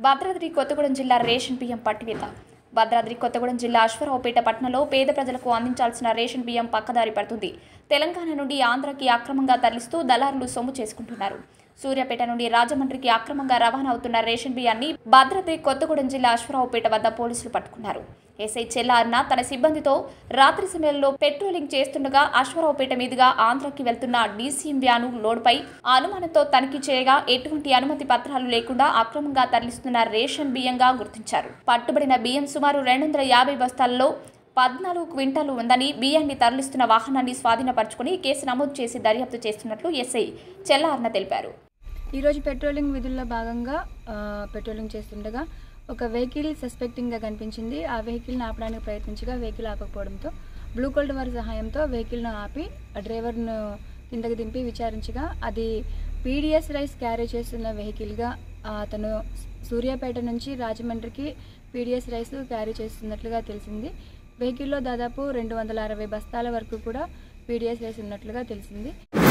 భద్రాద్రి కొత్తగూడెం జిల్లా రేషన్ బియ్యం పట్టివేత భద్రాద్రి కొత్తగూడెం జిల్లా అశ్వరావుపేట పట్టణంలో పేద ప్రజలకు అందించాల్సిన రేషన్ బియ్యం పక్కదారి పడుతుంది తెలంగాణ నుండి ఆంధ్రకి అక్రమంగా తరలిస్తూ దళారులు సొమ్ము చేసుకుంటున్నారు సూర్యాపేట నుండి రాజమండ్రికి అక్రమంగా రవాణా అవుతున్న రేషన్ బియ్యాన్ని భద్రాద్రి కొత్తగూడెం జిల్లా అశ్వరావుపేట వద్ద పోలీసులు పట్టుకున్నారు ఎస్ఐ చెల్లార్న తన సిబ్బందితో రాత్రి సమయంలో పెట్రోలింగ్ చేస్తుండగా అశ్వరావుపేట మీదుగా ఆంధ్రకి వెళ్తున్న డీసీఎం వ్యాను లోడ్పై అనుమానంతో తనిఖీ చేయగా ఎటువంటి అనుమతి పత్రాలు లేకుండా అక్రమంగా తరలిస్తున్న రేషన్ బియ్యంగా గుర్తించారు పట్టుబడిన బియ్యం సుమారు రెండు వందల యాభై బస్తాల్లో పద్నాలుగు క్వింటాలు ఉందని బియ్యాన్ని తరలిస్తున్న వాహనాన్ని స్వాధీనపరుచుకుని కేసు నమోదు చేసి దర్యాప్తు చేస్తున్నట్లు ఎస్ఐ చెల్లార్న తెలిపారు ఈరోజు పెట్రోలింగ్ విధుల్లో భాగంగా ఆ, పెట్రోలింగ్ చేస్తుండగా ఒక వెహికల్ సస్పెక్టింగ్గా కనిపించింది ఆ వెహికల్ని ఆపడానికి ప్రయత్నించగా వెహికల్ ఆపకపోవడంతో బ్లూ కోల్డ్ వారి సహాయంతో వెహికల్ను ఆపి ఆ డ్రైవర్ను కిందకి దింపి విచారించగా అది పీడిఎస్ రైస్ క్యారీ చేస్తున్న వెహికల్గా ఆ, అతను సూర్యాపేట నుంచి రాజమండ్రికి పీడిఎస్ రైస్ క్యారీ చేస్తున్నట్లుగా తెలిసింది వెహికల్లో దాదాపు రెండు వందల అరవై బస్తాల వరకు కూడా పీడిఎస్ రైస్ ఉన్నట్లుగా తెలిసింది